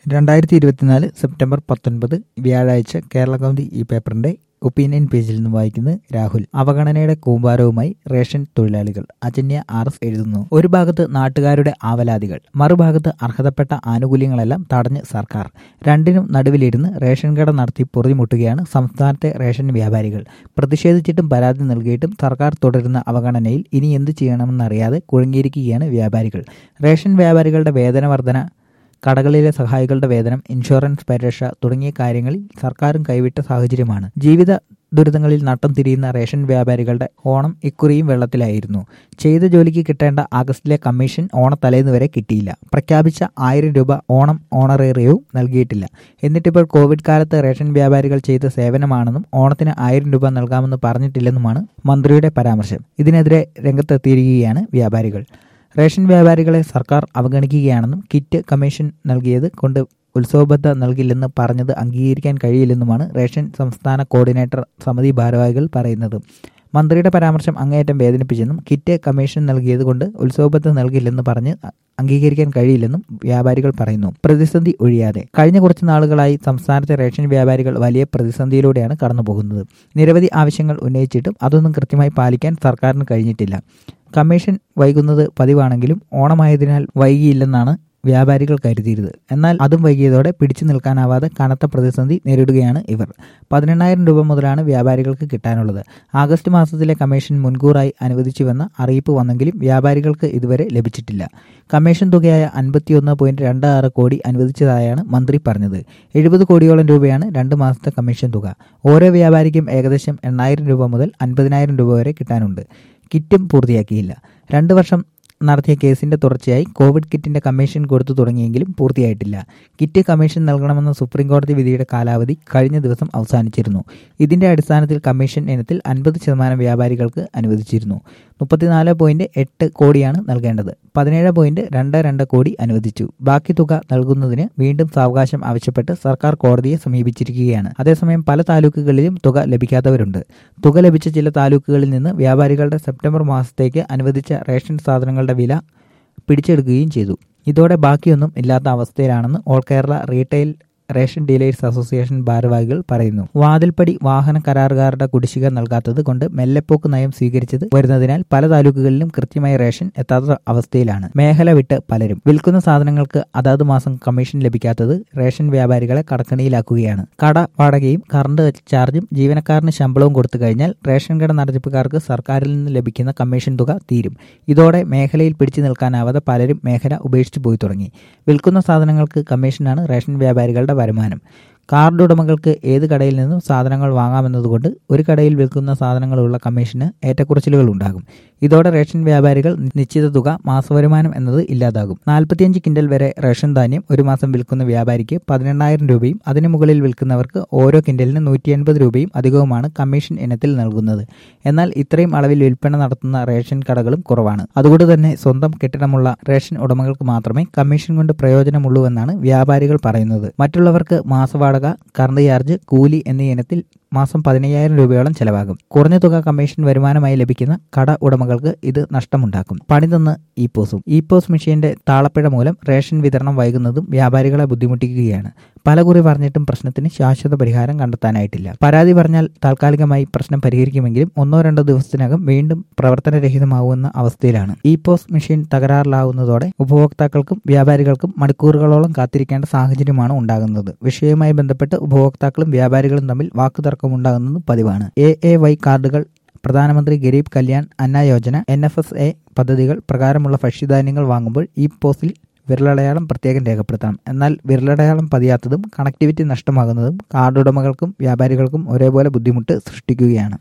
രണ്ടായിരത്തി ഇരുപത്തിനാല് സെപ്റ്റംബർ പത്തൊൻപത് വ്യാഴാഴ്ച കേരള കൗമുദി ഈ പേപ്പറിന്റെ ഒപ്പീനിയൻ പേജിൽ നിന്ന് വായിക്കുന്നത് രാഹുൽ അവഗണനയുടെ കൂമ്പാരവുമായി റേഷൻ തൊഴിലാളികൾ അജന്യ ആർ എസ് എഴുതുന്നു ഒരു ഭാഗത്ത് നാട്ടുകാരുടെ ആവലാതികൾ മറുഭാഗത്ത് അർഹതപ്പെട്ട ആനുകൂല്യങ്ങളെല്ലാം തടഞ്ഞ് സർക്കാർ രണ്ടിനും നടുവിലിരുന്ന് റേഷൻ കട നടത്തി പൊറുതിമുട്ടുകയാണ് സംസ്ഥാനത്തെ റേഷൻ വ്യാപാരികൾ പ്രതിഷേധിച്ചിട്ടും പരാതി നൽകിയിട്ടും സർക്കാർ തുടരുന്ന അവഗണനയിൽ ഇനി എന്ത് ചെയ്യണമെന്നറിയാതെ കുഴങ്ങിയിരിക്കുകയാണ് വ്യാപാരികൾ റേഷൻ വ്യാപാരികളുടെ വേതന വർധന കടകളിലെ സഹായികളുടെ വേതനം ഇൻഷുറൻസ് പരിരക്ഷ തുടങ്ങിയ കാര്യങ്ങളിൽ സർക്കാരും കൈവിട്ട സാഹചര്യമാണ് ജീവിത ദുരിതങ്ങളിൽ നട്ടം തിരിയുന്ന റേഷൻ വ്യാപാരികളുടെ ഓണം ഇക്കുറിയും വെള്ളത്തിലായിരുന്നു ചെയ്ത ജോലിക്ക് കിട്ടേണ്ട ആഗസ്റ്റിലെ കമ്മീഷൻ ഓണത്തലേന്ന് വരെ കിട്ടിയില്ല പ്രഖ്യാപിച്ച ആയിരം രൂപ ഓണം ഓണറേറിയവും നൽകിയിട്ടില്ല എന്നിട്ടിപ്പോൾ കോവിഡ് കാലത്ത് റേഷൻ വ്യാപാരികൾ ചെയ്ത സേവനമാണെന്നും ഓണത്തിന് ആയിരം രൂപ നൽകാമെന്ന് പറഞ്ഞിട്ടില്ലെന്നുമാണ് മന്ത്രിയുടെ പരാമർശം ഇതിനെതിരെ രംഗത്തെത്തിയിരിക്കുകയാണ് വ്യാപാരികൾ റേഷൻ വ്യാപാരികളെ സർക്കാർ അവഗണിക്കുകയാണെന്നും കിറ്റ് കമ്മീഷൻ നൽകിയത് കൊണ്ട് ഉത്സവബദ്ധ നൽകില്ലെന്ന് പറഞ്ഞത് അംഗീകരിക്കാൻ കഴിയില്ലെന്നുമാണ് റേഷൻ സംസ്ഥാന കോർഡിനേറ്റർ സമിതി ഭാരവാഹികൾ പറയുന്നത് മന്ത്രിയുടെ പരാമർശം അങ്ങേയറ്റം വേദനിപ്പിച്ചെന്നും കിറ്റ് കമ്മീഷൻ നൽകിയത് കൊണ്ട് ഉത്സവബദ്ധ നൽകില്ലെന്ന് പറഞ്ഞ് അംഗീകരിക്കാൻ കഴിയില്ലെന്നും വ്യാപാരികൾ പറയുന്നു പ്രതിസന്ധി ഒഴിയാതെ കഴിഞ്ഞ കുറച്ച് നാളുകളായി സംസ്ഥാനത്തെ റേഷൻ വ്യാപാരികൾ വലിയ പ്രതിസന്ധിയിലൂടെയാണ് കടന്നുപോകുന്നത് നിരവധി ആവശ്യങ്ങൾ ഉന്നയിച്ചിട്ടും അതൊന്നും കൃത്യമായി പാലിക്കാൻ സർക്കാരിന് കഴിഞ്ഞിട്ടില്ല കമ്മീഷൻ വൈകുന്നത് പതിവാണെങ്കിലും ഓണമായതിനാൽ വൈകിയില്ലെന്നാണ് വ്യാപാരികൾ കരുതിയിരുന്നത് എന്നാൽ അതും വൈകിയതോടെ പിടിച്ചു നിൽക്കാനാവാതെ കനത്ത പ്രതിസന്ധി നേരിടുകയാണ് ഇവർ പതിനെണ്ണായിരം രൂപ മുതലാണ് വ്യാപാരികൾക്ക് കിട്ടാനുള്ളത് ആഗസ്റ്റ് മാസത്തിലെ കമ്മീഷൻ മുൻകൂറായി അനുവദിച്ചുവെന്ന അറിയിപ്പ് വന്നെങ്കിലും വ്യാപാരികൾക്ക് ഇതുവരെ ലഭിച്ചിട്ടില്ല കമ്മീഷൻ തുകയായ അൻപത്തിയൊന്ന് പോയിന്റ് രണ്ട് ആറ് കോടി അനുവദിച്ചതായാണ് മന്ത്രി പറഞ്ഞത് എഴുപത് കോടിയോളം രൂപയാണ് രണ്ട് മാസത്തെ കമ്മീഷൻ തുക ഓരോ വ്യാപാരിക്കും ഏകദേശം എണ്ണായിരം രൂപ മുതൽ അൻപതിനായിരം രൂപ വരെ കിട്ടാനുണ്ട് കിറ്റും പൂർത്തിയാക്കിയില്ല രണ്ട് വർഷം നടത്തിയ കേസിന്റെ തുടർച്ചയായി കോവിഡ് കിറ്റിന്റെ കമ്മീഷൻ കൊടുത്തു തുടങ്ങിയെങ്കിലും പൂർത്തിയായിട്ടില്ല കിറ്റ് കമ്മീഷൻ നൽകണമെന്ന സുപ്രീം കോടതി വിധിയുടെ കാലാവധി കഴിഞ്ഞ ദിവസം അവസാനിച്ചിരുന്നു ഇതിന്റെ അടിസ്ഥാനത്തിൽ കമ്മീഷൻ ഇനത്തിൽ അൻപത് ശതമാനം വ്യാപാരികൾക്ക് അനുവദിച്ചിരുന്നു മുപ്പത്തിനാല് പോയിന്റ് എട്ട് കോടിയാണ് നൽകേണ്ടത് പതിനേഴ് പോയിന്റ് രണ്ട് രണ്ട് കോടി അനുവദിച്ചു ബാക്കി തുക നൽകുന്നതിന് വീണ്ടും സാവകാശം ആവശ്യപ്പെട്ട് സർക്കാർ കോടതിയെ സമീപിച്ചിരിക്കുകയാണ് അതേസമയം പല താലൂക്കുകളിലും തുക ലഭിക്കാത്തവരുണ്ട് തുക ലഭിച്ച ചില താലൂക്കുകളിൽ നിന്ന് വ്യാപാരികളുടെ സെപ്റ്റംബർ മാസത്തേക്ക് അനുവദിച്ച റേഷൻ സാധനങ്ങളുടെ വില പിടിച്ചെടുക്കുകയും ചെയ്തു ഇതോടെ ബാക്കിയൊന്നും ഇല്ലാത്ത അവസ്ഥയിലാണെന്ന് all Kerala retail ration dealers association ഭാരവാഹികൾ പറയുന്നു വാതിൽപ്പടി വാഹന കരാറുകാരുടെ കുടിശ്ശിക നൽകാത്തത് കൊണ്ട് മെല്ലെപ്പോക്ക് നയം സ്വീകരിച്ചത് വരുന്നതിനാൽ പല താലൂക്കുകളിലും കൃത്യമായി റേഷൻ എത്താത്ത അവസ്ഥയിലാണ് മേഖല വിട്ട് പലരും വിൽക്കുന്ന സാധനങ്ങൾക്ക് അതാത് മാസം കമ്മീഷൻ ലഭിക്കാത്തത് റേഷൻ വ്യാപാരികളെ കടക്കണിയിലാക്കുകയാണ് കട വാടകയും കറണ്ട് ചാർജും ജീവനക്കാരന് ശമ്പളവും കൊടുത്തു കഴിഞ്ഞാൽ റേഷൻ കട നടത്തിപ്പുകാർക്ക് സർക്കാരിൽ നിന്ന് ലഭിക്കുന്ന കമ്മീഷൻ തുക തീരും ഇതോടെ മേഖലയിൽ പിടിച്ചു നിൽക്കാനാവാതെ പലരും മേഖല ഉപേക്ഷിച്ചു പോയി തുടങ്ങി വിൽക്കുന്ന സാധനങ്ങൾക്ക് കമ്മീഷനാണ് റേഷൻ വ്യാപാരികളുടെ വരുമാനം കാർഡ് ഉടമകൾക്ക് ഏത് കടയിൽ നിന്നും സാധനങ്ങൾ വാങ്ങാമെന്നതുകൊണ്ട് ഒരു കടയിൽ വിൽക്കുന്ന സാധനങ്ങളുള്ള കമ്മീഷന് ഏറ്റക്കുറച്ചിലുകൾ ഉണ്ടാകും ഇതോടെ റേഷൻ വ്യാപാരികൾ നിശ്ചിത തുക മാസവരുമാനം എന്നത് ഇല്ലാതാകും നാൽപ്പത്തിയഞ്ച് കിൻഡൽ വരെ റേഷൻ ധാന്യം ഒരു മാസം വിൽക്കുന്ന വ്യാപാരിക്ക് പതിനെണ്ണായിരം രൂപയും അതിനു മുകളിൽ വിൽക്കുന്നവർക്ക് ഓരോ കിൻഡലിന് നൂറ്റി എൺപത് രൂപയും അധികവുമാണ് കമ്മീഷൻ ഇനത്തിൽ നൽകുന്നത് എന്നാൽ ഇത്രയും അളവിൽ വിൽപ്പന നടത്തുന്ന റേഷൻ കടകളും കുറവാണ് അതുകൊണ്ട് തന്നെ സ്വന്തം കെട്ടിടമുള്ള റേഷൻ ഉടമകൾക്ക് മാത്രമേ കമ്മീഷൻ കൊണ്ട് പ്രയോജനമുള്ളൂവെന്നാണ് വ്യാപാരികൾ പറയുന്നത് മറ്റുള്ളവർക്ക് മാസവാടക കറണ്ട് ചാർജ് കൂലി എന്നീ ഇനത്തിൽ മാസം പതിനയ്യായിരം രൂപയോളം ചെലവാകും കുറഞ്ഞ തുക കമ്മീഷൻ വരുമാനമായി ലഭിക്കുന്ന കട ഉടമകൾക്ക് ഇത് നഷ്ടമുണ്ടാക്കും പണി തന്ന് ഇ പോസും ഇ പോസ് മെഷീന്റെ താളപ്പിഴ മൂലം റേഷൻ വിതരണം വൈകുന്നതും വ്യാപാരികളെ ബുദ്ധിമുട്ടിക്കുകയാണ് പലകുറി പറഞ്ഞിട്ടും പ്രശ്നത്തിന് ശാശ്വത പരിഹാരം കണ്ടെത്താനായിട്ടില്ല പരാതി പറഞ്ഞാൽ താൽക്കാലികമായി പ്രശ്നം പരിഹരിക്കുമെങ്കിലും ഒന്നോ രണ്ടോ ദിവസത്തിനകം വീണ്ടും പ്രവർത്തനരഹിതമാവുന്ന അവസ്ഥയിലാണ് ഇ പോസ് മെഷീൻ തകരാറിലാവുന്നതോടെ ഉപഭോക്താക്കൾക്കും വ്യാപാരികൾക്കും മണിക്കൂറുകളോളം കാത്തിരിക്കേണ്ട സാഹചര്യമാണ് ഉണ്ടാകുന്നത് വിഷയവുമായി ബന്ധപ്പെട്ട് ഉപഭോക്താക്കളും വ്യാപാരികളും തമ്മിൽ വാക്കുതർക്കമുണ്ടാകുന്നത് പതിവാണ് എ എ വൈ കാർഡുകൾ പ്രധാനമന്ത്രി Garib Kalyan Anna Yojana N F S A പദ്ധതികൾ പ്രകാരമുള്ള ഭക്ഷ്യധാന്യങ്ങൾ വാങ്ങുമ്പോൾ ഈ പോസ്റ്റിൽ വിരലടയാളം പ്രത്യേകം രേഖപ്പെടുത്തണം എന്നാൽ വിരലടയാളം പതിയാത്തതും കണക്ടിവിറ്റി നഷ്ടമാകുന്നതും കാർഡ് ഉടമകൾക്കും വ്യാപാരികൾക്കും ഒരേപോലെ ബുദ്ധിമുട്ട് സൃഷ്ടിക്കുകയാണ്